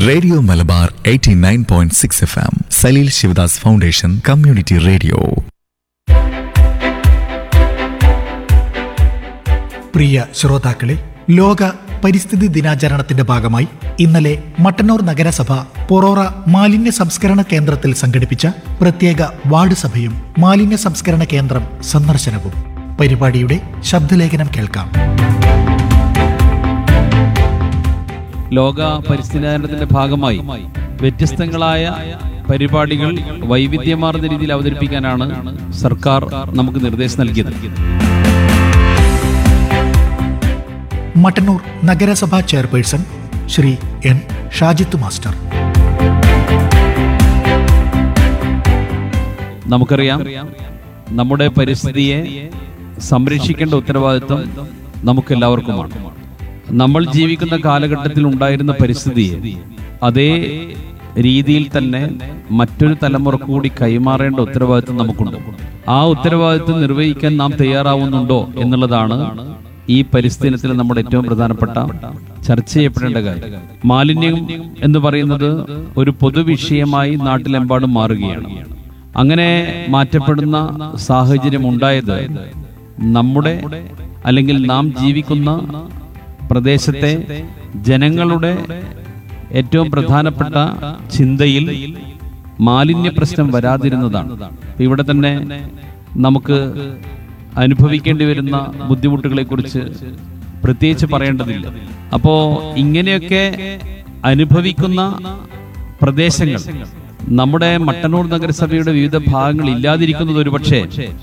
radio Malabar 89.6 point six F M Saleel Sivadas foundation community radio പ്രിയ ശ്രോതാക്കളെ ലോക പരിസ്ഥിതി ദിനാചരണത്തിന്റെ ഭാഗമായി ഇന്നലെ മട്ടന്നൂർ നഗരസഭ പൊറോറ മാലിന്യ സംസ്കരണ കേന്ദ്രത്തിൽ സംഘടിപ്പിച്ച പ്രത്യേക വാർഡ് സഭയും മാലിന്യ സംസ്കരണ കേന്ദ്രം സന്ദർശനവും പരിപാടിയുടെ ശബ്ദലേഖനം കേൾക്കാം ലോക പരിസ്ഥിതി ദിനത്തിന്റെ ഭാഗമായി വ്യത്യസ്തങ്ങളായ പരിപാടികൾ വൈവിധ്യമാർന്ന രീതിയിൽ അവതരിപ്പിക്കാനാണ് സർക്കാർ നമുക്ക് നിർദ്ദേശം നൽകിയത് മട്ടന്നൂർ നഗരസഭാ chairperson Shri N Shajith master നമുക്കറിയാം നമ്മുടെ പരിസ്ഥിതിയെ സംരക്ഷിക്കേണ്ട ഉത്തരവാദിത്വം നമുക്കെല്ലാവർക്കുമാണ് നമ്മൾ ജീവിക്കുന്ന കാലഘട്ടത്തിൽ ഉണ്ടായിരുന്ന പരിസ്ഥിതിയെ അതേ രീതിയിൽ തന്നെ മറ്റൊരു തലമുറ കൂടി കൈമാറേണ്ട ഉത്തരവാദിത്വം നമുക്കുണ്ട് ആ ഉത്തരവാദിത്വം നിർവഹിക്കാൻ നാം തയ്യാറാവുന്നുണ്ടോ എന്നുള്ളതാണ് ഈ പരിസ്ഥിതിനത്തിൽ നമ്മുടെ ഏറ്റവും പ്രധാനപ്പെട്ട ചർച്ച ചെയ്യപ്പെടേണ്ട കാര്യം മാലിന്യം എന്ന് പറയുന്നത് ഒരു പൊതുവിഷയമായി നാട്ടിലെമ്പാടും മാറുകയാണ് അങ്ങനെ മാറ്റപ്പെടുന്ന സാഹചര്യം ഉണ്ടായത് നമ്മുടെ അല്ലെങ്കിൽ നാം ജീവിക്കുന്ന പ്രദേശത്തെ ജനങ്ങളുടെ ഏറ്റവും പ്രധാനപ്പെട്ട ചിന്തയിൽ മാലിന്യ പ്രശ്നം വരാതിരുന്നതാണ് ഇവിടെ തന്നെ നമുക്ക് അനുഭവിക്കേണ്ടി വരുന്ന ബുദ്ധിമുട്ടുകളെ കുറിച്ച് പ്രത്യേകിച്ച് പറയേണ്ടതില്ല അപ്പോ ഇങ്ങനെയൊക്കെ അനുഭവിക്കുന്ന പ്രദേശങ്ങൾ നമ്മുടെ മട്ടന്നൂർ നഗരസഭയുടെ വിവിധ ഭാഗങ്ങൾ ഇല്ലാതിരിക്കുന്നത് ഒരുപക്ഷെ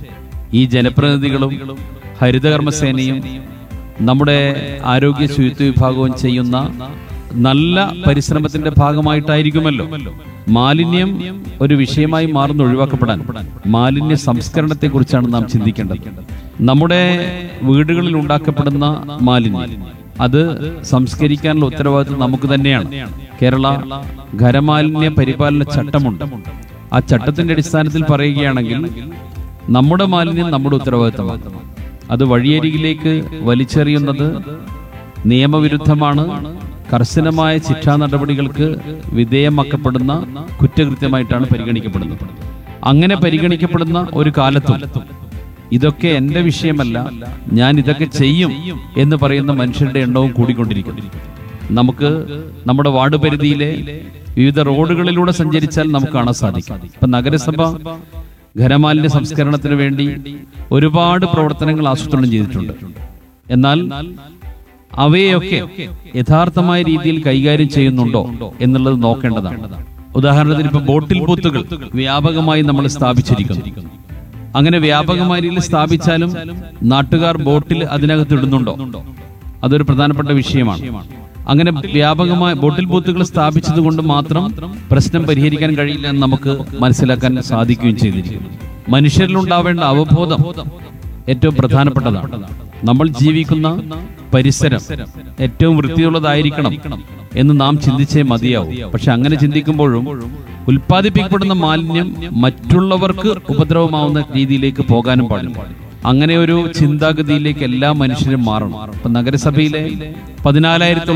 ഈ ജനപ്രതിനിധികളും ഹരിതകർമ്മസേനയും നമ്മുടെ ആരോഗ്യ ശുചിത്വ വിഭാഗവും ചെയ്യുന്ന നല്ല പരിശ്രമത്തിന്റെ ഭാഗമായിട്ടായിരിക്കുമല്ലോ മാലിന്യം ഒരു വിഷയമായി മാറുന്ന ഒഴിവാക്കപ്പെടാൻ മാലിന്യ സംസ്കരണത്തെ കുറിച്ചാണ് നാം ചിന്തിക്കേണ്ടത് നമ്മുടെ വീടുകളിൽ ഉണ്ടാക്കപ്പെടുന്ന മാലിന്യം അത് സംസ്കരിക്കാനുള്ള ഉത്തരവാദിത്വം നമുക്ക് തന്നെയാണ് കേരള ഖരമാലിന്യ പരിപാലന ചട്ടമുണ്ട് ആ ചട്ടത്തിന്റെ അടിസ്ഥാനത്തിൽ പറയുകയാണെങ്കിൽ നമ്മുടെ മാലിന്യം നമ്മുടെ ഉത്തരവാദിത്തമാണ് അത് വഴിയരികിലേക്ക് വലിച്ചെറിയുന്നത് നിയമവിരുദ്ധമാണ് കർശനമായ ശിക്ഷാ നടപടികൾക്ക് വിധേയമാക്കപ്പെടുന്ന കുറ്റകൃത്യമായിട്ടാണ് പരിഗണിക്കപ്പെടുന്നത് അങ്ങനെ പരിഗണിക്കപ്പെടുന്ന ഒരു കാലത്തും ഇതൊക്കെ എന്റെ വിഷയമല്ല ഞാൻ ഇതൊക്കെ ചെയ്യും എന്ന് പറയുന്ന മനുഷ്യരുടെ എണ്ണവും കൂടിക്കൊണ്ടിരിക്കുന്നു നമുക്ക് നമ്മുടെ വാർഡ് പരിധിയിലെ വിവിധ റോഡുകളിലൂടെ സഞ്ചരിച്ചാൽ നമുക്ക് കാണാൻ സാധിക്കും ഇപ്പൊ നഗരസഭ ഖരമാലിന്യ സംസ്കരണത്തിന് വേണ്ടി ഒരുപാട് പ്രവർത്തനങ്ങൾ ആസൂത്രണം ചെയ്തിട്ടുണ്ട് എന്നാൽ അവയൊക്കെ യഥാർത്ഥമായ രീതിയിൽ കൈകാര്യം ചെയ്യുന്നുണ്ടോ എന്നുള്ളത് നോക്കേണ്ടതാണ് ഉദാഹരണത്തിന് ഇപ്പൊ ബോട്ടിൽ ബൂത്തുകൾ വ്യാപകമായി നമ്മൾ സ്ഥാപിച്ചിരിക്കുന്നു അങ്ങനെ വ്യാപകമായ രീതിയിൽ സ്ഥാപിച്ചാലും നാട്ടുകാർ ബോട്ടിൽ അതിനകത്ത് ഇടുന്നുണ്ടോ അതൊരു പ്രധാനപ്പെട്ട വിഷയമാണ് അങ്ങനെ വ്യാപകമായ ബോട്ടിൽ ബൂത്തുകൾ സ്ഥാപിച്ചത് കൊണ്ട് മാത്രം പ്രശ്നം പരിഹരിക്കാൻ കഴിയില്ല എന്ന് നമുക്ക് മനസ്സിലാക്കാൻ സാധിക്കുകയും ചെയ്തിരിക്കുന്നു മനുഷ്യരിലുണ്ടാവേണ്ട അവബോധം ഏറ്റവും പ്രധാനപ്പെട്ടതാണ് നമ്മൾ ജീവിക്കുന്ന പരിസരം ഏറ്റവും വൃത്തിയുള്ളതായിരിക്കണം എന്ന് നാം ചിന്തിച്ചേ മതിയാവും പക്ഷെ അങ്ങനെ ചിന്തിക്കുമ്പോഴും ഉൽപ്പാദിപ്പിക്കപ്പെടുന്ന മാലിന്യം മറ്റുള്ളവർക്ക് ഉപദ്രവമാവുന്ന രീതിയിലേക്ക് പോകാനും പാടില്ല അങ്ങനെ ഒരു ചിന്താഗതിയിലേക്ക് എല്ലാ മനുഷ്യരും മാറണം ഇപ്പൊ നഗരസഭയിലെ പതിനാലായിരത്തോളം